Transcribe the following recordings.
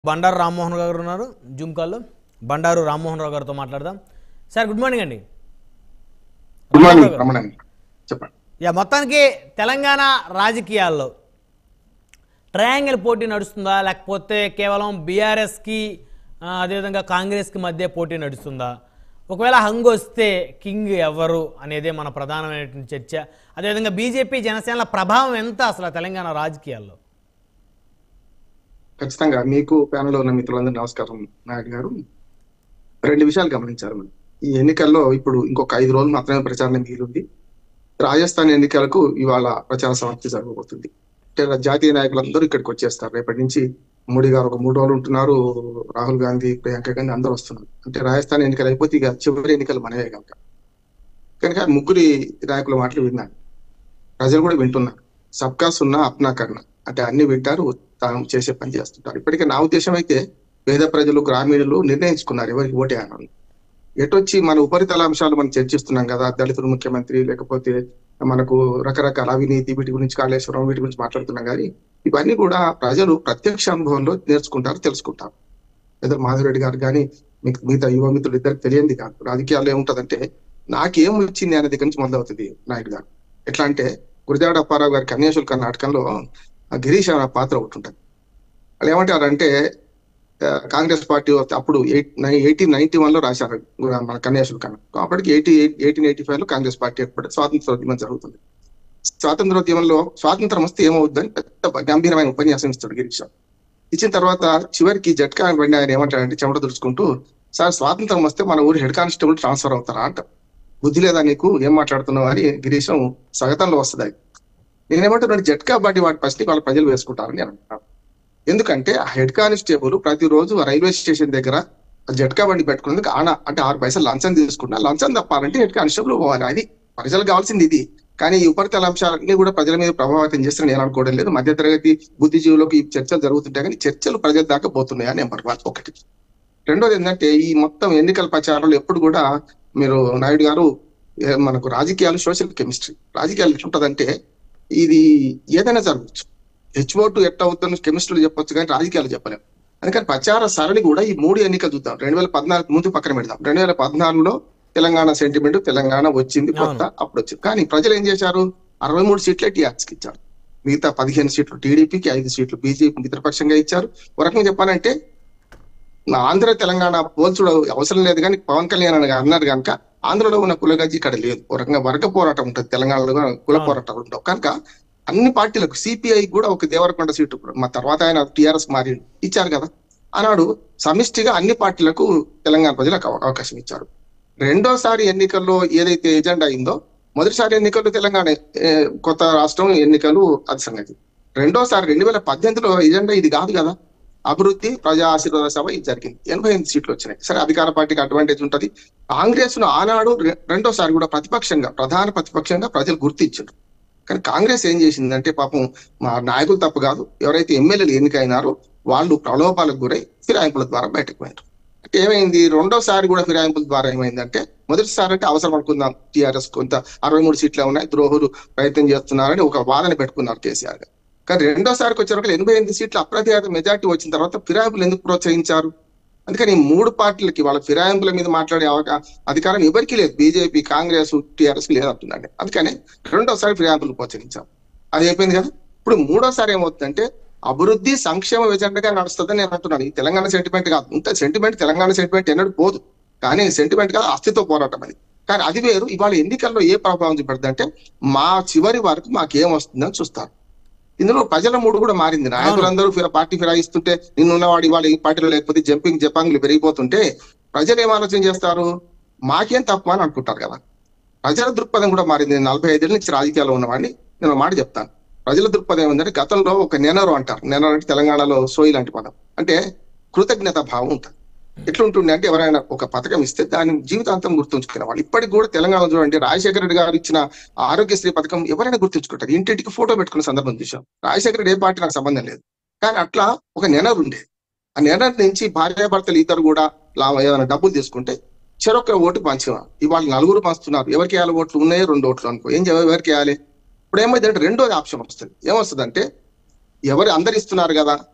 బండారు రామ్మోహన్ గారు ఉన్నారు జూమ్ కాల్లో బండారు రామ్మోహన్ రావు గారితో మాట్లాడదాం సార్ గుడ్ మార్నింగ్ అండి గుడ్ మార్నింగ్ రమణ చెప్పండి యా మొత్తానికి తెలంగాణ రాజకీయాల్లో ట్రయాంగిల్ పోటీ నడుస్తుందా లేకపోతే కేవలం బీఆర్ఎస్కి అదేవిధంగా కాంగ్రెస్కి మధ్య పోటీ నడుస్తుందా ఒకవేళ హంగ్ వస్తే కింగ్ ఎవరు అనేదే మన ప్రధానమైనటువంటి చర్చ అదేవిధంగా బీజేపీ జనసేనల ప్రభావం ఎంత అసలు ఆ తెలంగాణ రాజకీయాల్లో ఖచ్చితంగా మీకు ప్యానెల్ ఉన్న మిత్రులందరూ నమస్కారం నాయుడు గారు రెండు విషయాలు గమనించారు మనం ఈ ఎన్నికల్లో ఇప్పుడు ఇంకొక ఐదు రోజులు మాత్రమే ప్రచారం మిగిలింది రాజస్థాన్ ఎన్నికలకు ఇవాళ ప్రచార సమాప్తి జరగబోతుంది అంటే జాతీయ నాయకులందరూ ఇక్కడికి వచ్చేస్తారు రేపటి నుంచి మోడీ గారు ఒక మూడు రోజులు ఉంటున్నారు రాహుల్ గాంధీ ప్రియాంక గాంధీ అందరూ వస్తున్నారు అంటే రాజస్థాన్ ఎన్నికలు అయిపోతే ఇక చివరి ఎన్నికలు మనవే కనుక కనుక ముగ్గురి నాయకుల మాటలు విన్నాను ప్రజలు కూడా వింటున్నారు సబ్కా సున్నా అప్నా కర్ణ అంటే అన్ని వింటారు తాను చేసే పని చేస్తుంటారు ఇప్పటికే నా ఉద్దేశం అయితే పేద ప్రజలు గ్రామీణులు నిర్ణయించుకున్నారు ఎవరికి ఓటేయాలని ఎటొచ్చి మన ఉపరితల అంశాలు మనం చర్చిస్తున్నాం కదా దళితులు ముఖ్యమంత్రి లేకపోతే మనకు రకరకాల అవినీతి వీటి గురించి కాళేశ్వరం వీటి గురించి మాట్లాడుతున్నాం కానీ ఇవన్నీ కూడా ప్రజలు ప్రత్యక్ష అనుభవంలో నేర్చుకుంటారు తెలుసుకుంటారు లేదా మాధవరెడ్డి గారు కానీ మీకు మిగతా యువ మిత్రులు ఇద్దరికి తెలియంది కాదు రాజకీయాల్లో ఏముంటదంటే నాకేం వచ్చింది అనే దగ్గర నుంచి మొదలవుతుంది నాయుడు గారు ఎట్లా అంటే గురిజాడ అప్పారావు గారి కన్యాశుల్క నాటకంలో ఆ గిరీష్ అనే పాత్ర ఒకటి ఉంటుంది వాళ్ళు ఏమంటారంటే ఆ, కాంగ్రెస్ పార్టీ అప్పుడు ఎయిటీన్ నైన్టీ వన్ లో రాశారు మన కన్యాశుల్కన్న అప్పటికి ఎయిటీ ఎయిటీన్ ఎయిటీ ఫైవ్ లో కాంగ్రెస్ పార్టీ ఏర్పడి స్వాతంత్రోద్యమం జరుగుతుంది స్వాతంత్రోద్యమంలో స్వాతంత్రం వస్తే ఏమవుద్దని పెద్ద గంభీరమైన ఉపన్యాసం ఇస్తాడు గిరీష్ ఇచ్చిన తర్వాత చివరికి జట్కా బండి ఆయన ఏమంటాడంటే చెమట దుడుచుకుంటూ సార్ స్వాతంత్రం వస్తే మన ఊరు హెడ్ కానిస్టేబుల్ ట్రాన్స్ఫర్ అవుతారా అంట బుద్ధి లేదా నీకు ఏం మాట్లాడుతున్నావు అని గిరీశం సగతంలో వస్తుంది అది నేనేమంటున్నాను జట్కా బండి వాటి ఫస్ట్ వాళ్ళ ప్రజలు వేసుకుంటారని నేను అంటున్నాను ఎందుకంటే ఆ హెడ్ కానిస్టేబుల్ ప్రతిరోజు ఆ రైల్వే స్టేషన్ దగ్గర ఆ జట్కా బండి పెట్టుకునేందుకు ఆన అంటే ఆరు పైసలు లంచం తీసుకున్నా లంచం తప్పాలంటే హెడ్ కానిస్టేబుల్ పోవాలి అది ప్రజలకు కావాల్సింది ఇది కానీ ఈ ఉపరితల అంశాలన్నీ కూడా ప్రజల మీద ప్రభావితం చేస్తే నేను అనుకోవడం లేదు మధ్యతరగతి బుద్ధిజీవులకు ఈ చర్చలు జరుగుతుంటాయి కానీ చర్చలు ప్రజల దాకా పోతున్నాయని నెంబర్ వన్ ఒకటి రెండోది ఏంటంటే ఈ మొత్తం ఎన్నికల ప్రచారంలో ఎప్పుడు కూడా మీరు నాయుడు గారు ఏ, మనకు రాజకీయాలు సోషల్ కెమిస్ట్రీ రాజకీయాలు ఎట్లుంటదంటే ఇది ఏదైనా జరగచ్చు హెచ్ ఓటు ఎట్లా అవుతుందో కెమిస్ట్రీలు చెప్పొచ్చు కానీ రాజకీయాలు చెప్పలేము అందుకని ప్రచార సరళి కూడా ఈ మూడు ఎన్నికలు చూద్దాం రెండు వేల పద్నాలుగు ముందు పక్కన పెడదాం రెండు వేల పద్నాలుగులో తెలంగాణ సెంటిమెంట్ తెలంగాణ వచ్చింది కొత్త అప్పుడు వచ్చింది కానీ ప్రజలు ఏం చేశారు అరవై మూడు సీట్లే టీఆర్ఎస్ కి ఇచ్చారు మిగతా పదిహేను సీట్లు టీడీపీకి ఐదు సీట్లు బీజేపీ మిత్రపక్షంగా ఇచ్చారు ఒక రకంగా చెప్పాలంటే నా ఆంధ్ర తెలంగాణ పోల్చుడు అవసరం లేదు కానీ పవన్ కళ్యాణ్ అని అన్నారు కనుక ఆంధ్రలో ఉన్న కులగజ్జి ఇక్కడ లేదు ఒక రకంగా వర్గ పోరాటం ఉంటుంది తెలంగాణలో కూడా కుల అవును. పోరాటాలు ఉండవు కనుక అన్ని పార్టీలకు సిపిఐ కూడా ఒక దేవరకొండ సీటు మా తర్వాత ఆయన టిఆర్ఎస్ మారి ఇచ్చారు కదా ఆనాడు సమిష్టిగా అన్ని పార్టీలకు తెలంగాణ ప్రజలకు అవ- అవకాశం ఇచ్చారు రెండోసారి ఎన్నికల్లో ఏదైతే ఎజెండా అయిందో మొదటిసారి ఎన్నికల్లో తెలంగాణ ఏ, కొత్త రాష్ట్రం ఎన్నికలు అది సంగతి రెండోసారి రెండు వేల పద్దెనిమిదిలో ఎజెండా ఇది కాదు కదా అభివృద్ధి ప్రజా ఆశీర్వాద సభ ఇది జరిగింది ఎనభై ఎనిమిది సీట్లు వచ్చినాయి సరే అధికార పార్టీకి అడ్వాంటేజ్ ఉంటది కాంగ్రెస్ ను ఆనాడు రె- రెండోసారి కూడా ప్రతిపక్షంగా ప్రధాన ప్రతిపక్షంగా ప్రజలు గుర్తించారు కానీ కాంగ్రెస్ ఏం చేసిందంటే పాపం మా నాయకులు తప్పు కాదు ఎవరైతే ఎమ్మెల్యేలు ఎన్నికైనారో వాళ్ళు ప్రలోభాలకు గురై ఫిరాయింపుల ద్వారా బయటకు పోయారు అంటే ఏమైంది రెండోసారి కూడా ఫిరాయింపుల ద్వారా ఏమైందంటే మొదటిసారి అంటే అవసరం అనుకుందాం టీఆర్ఎస్ కొంత అరవై మూడు సీట్లే ఉన్నాయి ద్రోహులు ప్రయత్నం చేస్తున్నారని ఒక వాదన పెట్టుకున్నారు కేసీఆర్ గారు కానీ రెండోసారికి వచ్చేవరకు ఎనభై ఎనిమిది సీట్లు అప్రతిహత మెజార్టీ వచ్చిన తర్వాత ఫిరాయింపులు ఎందుకు ప్రోత్సహించారు అందుకని ఈ మూడు పార్టీలకి వాళ్ళ ఫిరాయింపుల మీద మాట్లాడే అవకా అధికారం ఎవరికీ లేదు బీజేపీ కాంగ్రెస్ టీఆర్ఎస్ లేదు అంటుందండి అందుకని రెండోసారి ఫిరాయింపులు ప్రోత్సహించాం అది అయిపోయింది కదా ఇప్పుడు మూడోసారి ఏమవుతుందంటే అభివృద్ధి సంక్షేమ ఎజెండాగా నడుస్తుందని నేను అంటున్నాను ఈ తెలంగాణ సెంటిమెంట్ కాదు ఇంత సెంటిమెంట్ తెలంగాణ సెంటిమెంట్ ఎన్నడూ పోదు కానీ సెంటిమెంట్ కాదు అస్తిత్వ పోరాటం అది కానీ అది వేరు ఇవాళ ఎన్నికల్లో ఏ ప్రభావం చూపెడుతుంది అంటే మా చివరి వరకు మాకేం వస్తుందని చూస్తారు ఇందులో ప్రజల మూడు కూడా మారింది నాయకులందరూ ఫిర- పార్టీ ఫిరాయిస్తుంటే నిన్నున్నవాడు ఇవాళ ఈ పార్టీలో లేకపోతే జంపింగ్ జపాంగ్లు పెరిగిపోతుంటే ప్రజలు ఏం ఆలోచన చేస్తారు మాకేం తప్పు అని అనుకుంటారు కదా ప్రజల దృక్పథం కూడా మారింది నేను నలభై ఐదేళ్ళ నుంచి రాజకీయాల్లో ఉన్నవాడిని నేను ఒక మాట చెప్తాను ప్రజల దృక్పథం ఏమంటే గతంలో ఒక నెనరు అంటారు నెనరు అంటే తెలంగాణలో సోయి లాంటి పదం అంటే కృతజ్ఞత భావం ఉంటుంది ఎట్లుంటుండే అంటే ఎవరైనా ఒక పథకం ఇస్తే దాన్ని జీవితాంతం గుర్తుంచుకునే వాళ్ళు ఇప్పటికి కూడా తెలంగాణ చూడండి రాజశేఖర రెడ్డి గారు ఇచ్చిన ఆరోగ్యశ్రీ పథకం ఎవరైనా గుర్తుంచుకుంటారు ఇంటింటికి ఫోటో పెట్టుకున్న సందర్భం చూసాం రాజశేఖర రెడ్డి ఏ పార్టీ నాకు సంబంధం లేదు కానీ అట్లా ఒక నెనరు ఉండేది ఆ నెనరు నుంచి భార్యాభర్తలు ఇద్దరు కూడా లా- ఏదైనా డబ్బులు తీసుకుంటే చెరొక ఓటు పంచేవారు ఇవాళ నలుగురు పంచుతున్నారు ఎవరికి వేయాలి ఓట్లు ఉన్నాయో రెండు ఓట్లు అనుకో ఏం చేయాలి ఎవరికి వేయాలి ఇప్పుడు ఏమైందంటే రెండోది ఆప్షన్ వస్తుంది ఏమొస్తుంది అంటే ఎవరు అందరు ఇస్తున్నారు కదా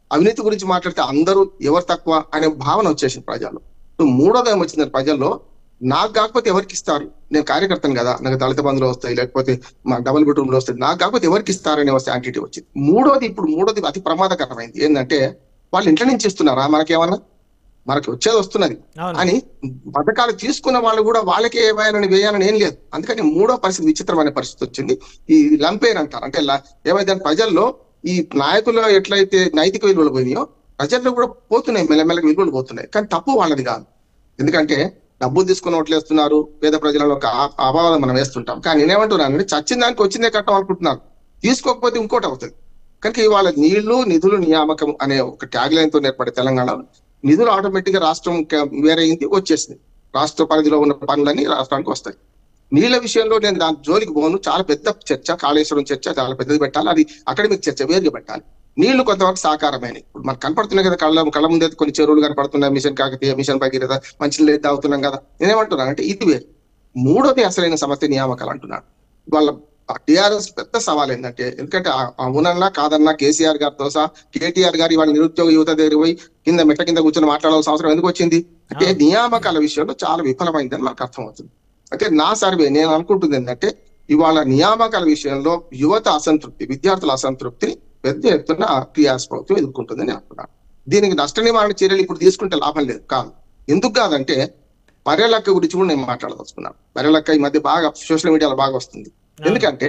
అవినీతి గురించి మాట్లాడితే అందరూ ఎవరు తక్కువ అనే భావన వచ్చేసింది ప్రజల్లో సో మూడోది ఏమొచ్చింది ప్రజల్లో నాకు కాకపోతే ఎవరికి ఇస్తారు నేను కార్యకర్తను కదా నాకు దళిత బంధువులు వస్తాయి లేకపోతే మా డబుల్ బెడ్రూమ్ లో వస్తాయి నాకు కాకపోతే ఎవరికి ఇస్తారనే వస్తే యాంటిటీ వచ్చింది మూడోది ఇప్పుడు మూడోది అతి ప్రమాదకరమైంది ఏంటంటే వాళ్ళు ఇంట్లో నుంచి ఇస్తున్నారా మనకేమన్నా మనకి వచ్చేది వస్తున్నది అవును అని పథకాలు తీసుకున్న వాళ్ళు కూడా వాళ్ళకే వేయాలని వేయాలని ఏం లేదు అందుకని మూడో పరిస్థితి విచిత్రమైన పరిస్థితి వచ్చింది ఈ లంపేర్ అంటారు అంటే ల- ఏమైందంటే ప్రజల్లో ఈ నాయకులు ఎట్లయితే నైతిక విలువలు పోయినాయో ప్రజల్లో కూడా పోతున్నాయి మెల్లమెల్లగా విలువలు పోతున్నాయి కానీ తప్పు వాళ్ళది కాదు ఎందుకంటే డబ్బులు తీసుకుని ఓట్లు వేస్తున్నారు పేద ప్రజలలో ఒక ఆ- అభావాలు మనం వేస్తుంటాం కానీ నేనేమంటున్నాను చచ్చిన దానికి వచ్చిందే కట్టం అనుకుంటున్నాను తీసుకోకపోతే ఇంకోటి అవుతుంది కనుక ఇవాళ నీళ్లు నిధులు నియామకం అనే ఒక ట్యాగ్ లైన్ తో ఏర్పడే తెలంగాణలో నిధులు ఆటోమేటిక్ గా రాష్ట్రం క- వేరైంది వచ్చేసింది రాష్ట్ర పరిధిలో ఉన్న పనులన్నీ రాష్ట్రానికి వస్తాయి నీళ్ల విషయంలో నేను దాని జోలికి పోను చాలా పెద్ద చర్చ కాళేశ్వరం చర్చ చాలా పెద్దది పెట్టాలి అది అకాడమిక్ చర్చ వేరుగా పెట్టాలి నీళ్లు కొంతవరకు సాకారమైన ఇప్పుడు మనకు కనపడుతున్నాయి కదా కళ్ళ కళ్ళ ముందే కొన్ని చెరువులు కనపడుతున్నాయి మిషన్ కాకతీయ మిషన్ భగీరథ మంచి లేదు తాగుతున్నాం కదా నేనేమంటున్నాను అంటే ఇది వేరు మూడోది అసలైన సమస్య నియామకాలు అంటున్నాను వాళ్ళ టిఆర్ఎస్ పెద్ద సవాల్ ఏంటంటే ఎందుకంటే ఆ- అవునన్నా కాదన్నా కేసీఆర్ గారితో సహా కేటీఆర్ గారు ఇవాళ నిరుద్యోగ యువత దగ్గర పోయి కింద మెట్ల కింద కూర్చొని మాట్లాడాల్సిన అవసరం ఎందుకు వచ్చింది అంటే అవును. నియామకాల విషయంలో చాలా విఫలమైందని మనకు అర్థమవుతుంది అయితే నా సర్వే నేను అనుకుంటుంది ఏంటంటే ఇవాళ నియామకాల విషయంలో యువత అసంతృప్తి విద్యార్థుల అసంతృప్తిని పెద్ద ఎత్తున టీఆర్ఎస్ ప్రభుత్వం ఎదుర్కొంటుందని నేను అనుకున్నాను దీనికి నష్ట నివారణ చర్యలు ఇప్పుడు తీసుకుంటే లాభం లేదు కాదు ఎందుకు కాదంటే పర్యలక్క గురించి కూడా నేను మాట్లాడదలుచుకున్నాను పర్యలక్క ఈ మధ్య బాగా సోషల్ మీడియాలో బాగా వస్తుంది ఎందుకంటే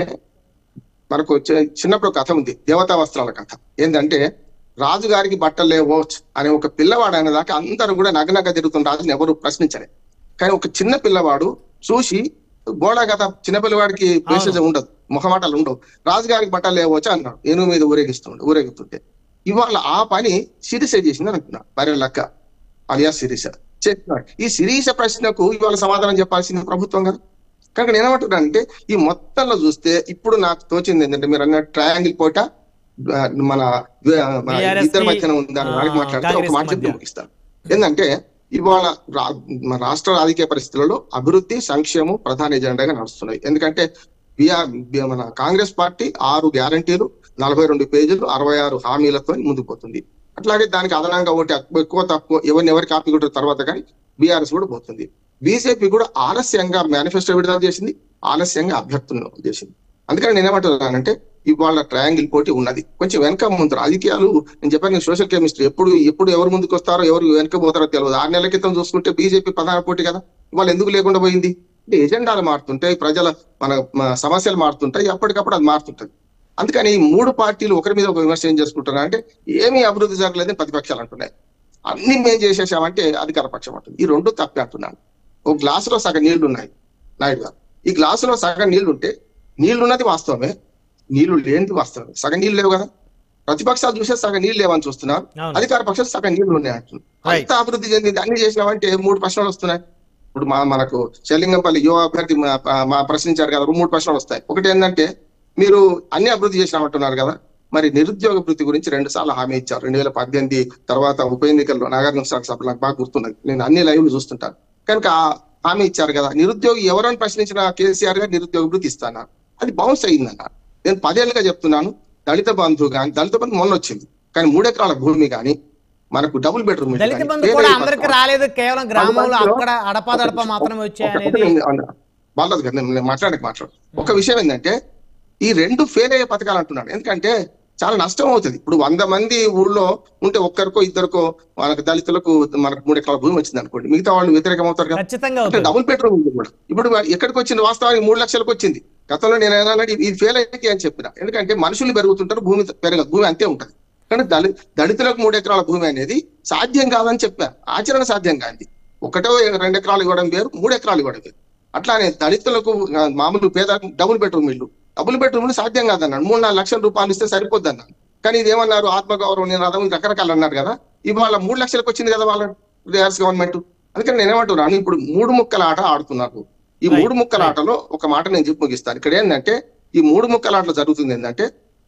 మనకు చి- చిన్నప్పుడు ఒక కథ ఉంది దేవతా వస్త్రాల కథ ఏంటంటే రాజుగారికి బట్టలు లేవో అనే ఒక పిల్లవాడు అనే దాకా అందరూ కూడా నగనగ తిరుగుతున్న రాజుని ఎవరు ప్రశ్నించలే కానీ ఒక చిన్న పిల్లవాడు చూసి బోడా కథ చిన్న పిల్లవాడికి మెసేజ్ ఉండదు ముఖమాటలు ఉండవు రాజుగారికి బట్టలు లేవచ్చా అన్నాడు ఏనుగు మీద ఊరేగిస్తుండే ఊరేగుతుంటే ఇవాళ ఆ పని శిరీష చేసింది అంటున్నా భార్య లక్క అలియా శిరీష చెప్పినాడు ఈ శిరీష ప్రశ్నకు ఇవాళ సమాధానం చెప్పాల్సింది ప్రభుత్వం కదా కనుక నేను ఏమంటున్నా అంటే ఈ మొత్తంలో చూస్తే ఇప్పుడు నాకు తోచింది ఏంటంటే మీరు అన్న ట్రయాంగిల్ పోట ఆ, మన ఆ, మన BRS ఇద్దరి కి, మధ్యన ఉంది దాని ఆ, వాడికి మాట్లాడితే ఒక కాంగ్రెస్ మాట చెప్పి మధ్య. ముగిస్తాను ఏంటంటే ఇవాళ రా- మన రాష్ట్ర రాజకీయ పరిస్థితులలో అభివృద్ధి సంక్షేమం ప్రధాన ఎజెండాగా నడుస్తున్నాయి ఎందుకంటే బిఆర్ బి- మన కాంగ్రెస్ పార్టీ ఆరు గ్యారంటీలు నలభై రెండు పేజీలు అరవై ఆరు హామీలతో ముందుకు పోతుంది అట్లాగే దానికి అదనంగా ఒకటి ఎక్కువ- ఎక్కువ తక్కువ ఎవరిని ఎవరికి కాపీ కొట్టిన తర్వాత కానీ బీఆర్ఎస్ కూడా పోతుంది బీజేపీ కూడా ఆలస్యంగా మేనిఫెస్టో విడుదల చేసింది ఆలస్యంగా అభ్యర్థులను చేసింది అందుకని నేను ఏమంటున్నానంటే ఇవాళ ట్రయాంగిల్ పోటీ ఉన్నది కొంచెం వెనక ముందు రాజకీయాలు నేను చెప్పాను సోషల్ కెమిస్ట్రీ ఎప్పుడు ఎప్పుడు ఎవరు ముందుకు వస్తారో ఎవరు వెనక పోతారో తెలియదు ఆరు నెలల క్రితం చూసుకుంటే బీజేపీ ప్రధాన పోటీ కదా ఇవాళ ఎందుకు లేకుండా పోయింది అంటే ఎజెండాలు మారుతుంటాయి ప్రజల మన మన సమస్యలు మారుతుంటాయి ఎప్పటికప్పుడు అది మారుతుంటది అందుకని ఈ మూడు పార్టీలు ఒకరి మీద ఒక విమర్శ ఏం చేసుకుంటున్నారు అంటే ఏమీ అభివృద్ధి జరగలేదని ప్రతిపక్షాలు అంటున్నాయి అన్ని మేము చేసేసామంటే అధికార పక్షం అంటుంది ఈ రెండు తప్పే అంటున్నాను ఒక గ్లాసులో సగం నీళ్లు ఉన్నాయి నాయుడు గారు ఈ గ్లాసులో సగం నీళ్లు ఉంటే నీళ్లు ఉన్నది వాస్తవమే నీళ్లు లేనిది వాస్తవమే సగం నీళ్లు లేవు కదా ప్రతిపక్షాలు చూసే సగం నీళ్లు లేవని చూస్తున్నారు అవును అధికార పక్షాలు సగం నీళ్లు ఉన్నాయి అంటున్నారు Right. అంత అభివృద్ధి చెందింది అన్ని చేసినామంటే మూడు ప్రశ్నలు వస్తున్నాయి ఇప్పుడు మా మనకు చెల్లింగంపల్లి యువ అభ్యర్థి మా- మా ప్రశ్నించారు కదా మూడు ప్రశ్నలు వస్తాయి ఒకటి ఏంటంటే మీరు అన్ని అభివృద్ధి చేసినామంటున్నారు కదా మరి నిరుద్యోగ వృత్తి గురించి రెండు సార్లు హామీ ఇచ్చారు రెండు వేల పద్దెనిమిది తర్వాత ఉప ఎన్నికల్లో నాగార్జున సాగర్ సభ నాకు బాగా గుర్తున్నది నేను అన్ని లైవ్లు చూస్తుంటాను కనుక ఆ హామీ ఇచ్చారు కదా నిరుద్యోగి ఎవరని ప్రశ్నించిన కేసీఆర్ గారు నిరుద్యోగ వృత్తి ఇస్తాన్నారు అది బౌన్స్ అయిందన్న నేను పదేళ్ళుగా చెప్తున్నాను దళిత బంధు కానీ దళిత బంధు మొన్న వచ్చింది కానీ మూడెకరాల భూమి కానీ మనకు డబుల్ బెడ్రూమ్ ఇల్లు దళిత కానీ, బంధు పేద కూడా యువత అందరికి రాలేదు కేవలం గ్రామంలో అందుబాటులో- అక్కడ అడపాదడప మాత్రమే వచ్చాయి ఒక- అనేది ఒకటి నేను- బాలరాజు గారు నేను నేను మాట్లాడక మాట్లాడు ఒక విషయం ఏంటంటే ఈ రెండు ఫెయిల్ అయ్యే పథకాలు అంటున్నాను ఎందుకంటే చాలా నష్టం అవుతుంది ఇప్పుడు వంద మంది ఊళ్ళో ఉంటే ఒక్కరికో ఇద్దరికో మనకు దళితులకు మనకు మూడు ఎకరాల భూమి వచ్చింది అనుకోండి మిగతా వాళ్ళు వ్యతిరేకం అవుతారు కదా ఖచ్చితంగా అంటే అవుతుంది డబుల్ బెడ్రూమ్ ఉంది కూడా ఇప్పుడు ఎక్కడికి వచ్చింది వాస్తవానికి మూడు లక్షలకు వచ్చింది గతంలో నేను ఏమన్నానంటే ఇది ఫెయిల్ అయితే అని చెప్పిన ఎందుకంటే మనుషులు పెరుగుతుంటారు భూమి పెరగదు భూమి అంతే ఉంటది కానీ దళి దళితులకు మూడు ఎకరాల భూమి అనేది సాధ్యం కాదని చెప్పా ఆచరణ సాధ్యం కాదు ఒకటో రెండు ఎకరాలు ఇవ్వడం వేరు మూడు ఎకరాలు ఇవ్వడం వేరు అట్లానే దళితులకు ఆ, మామూలు పేద డబుల్ బెడ్రూమ్ ఇల్లు డబుల్ బెడ్రూమ్ సాధ్యం కాదన్నాడు మూడు నాలుగు లక్షల రూపాయలు ఇస్తే సరిపోద్ది అన్నాడు కానీ ఇది ఏమన్నారు ఆత్మగౌరవం నినాదం ఇది రకరకాలు అన్నారు కదా ఇవాళ మూడు లక్షలకు వచ్చింది కదా వాళ్ళ టీఆర్ఎస్ గవర్నమెంట్ అందుకని నేను ఏమంటున్నాను ఇప్పుడు మూడు ముక్కల ఆట ఆడుతున్నారు ఈ Right, మూడు ముక్కల right. ఆటలో ఒక మాట నేను చెప్పి ముగిస్తాను ఇక్కడ ఏంటంటే ఈ మూడు ముక్కల ఆటలో జరుగుతుంది ఏంటంటే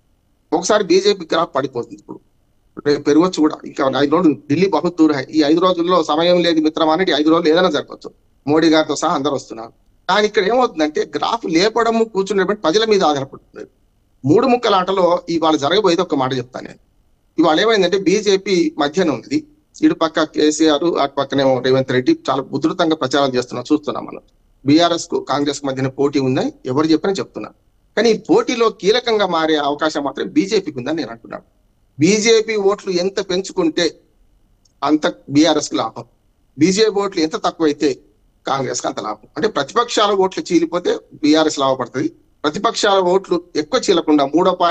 ఒకసారి బీజేపీ గ్రాఫ్ పడిపోతుంది ఇప్పుడు రేపు పెరగచ్చు కూడా ఇంకా ఐదు రోజులు ఢిల్లీ బహుత్ దూర హై. ఈ ఐదు రోజుల్లో సమయం లేదు మిత్రం అనేది ఐదు రోజులు ఏదైనా జరగచ్చు మోడీ గారితో సహా అందరూ వస్తున్నారు కానీ ఇక్కడ ఏమవుతుందంటే గ్రాఫ్ లేపడము కూర్చునేటువంటి ప్రజల మీద ఆధారపడుతుంది మూడు ముక్కల ఆటలో ఇవాళ జరగబోయేది ఒక మాట చెప్తాను నేను ఇవాళ ఏమైందంటే బీజేపీ మధ్యన ఉంది ఇటు పక్క కేసీఆర్ అటు పక్కనేమో రేవంత్ రెడ్డి చాలా ఉధృతంగా ప్రచారం చేస్తున్నాం చూస్తున్నాం మనం బీఆర్ఎస్ కు కాంగ్రెస్ మధ్యన పోటీ ఉందని ఎవరు చెప్పినా చెప్తున్నా కానీ ఈ పోటీలో కీలకంగా మారే అవకాశం మాత్రం బీజేపీకి ఉందని నేను అంటున్నాను బీజేపీ ఓట్లు ఎంత పెంచుకుంటే అంత బీఆర్ఎస్ కి లాభం బీజేపీ ఓట్లు ఎంత తక్కువైతే కాంగ్రెస్ కి అంత లాభం అంటే ప్రతిపక్షాల ఓట్లు చీలిపోతే బీఆర్ఎస్ లాభపడుతుంది ప్రతిపక్షాల ఓట్లు ఎక్కువ చీలకుండా మూడో పాయింట్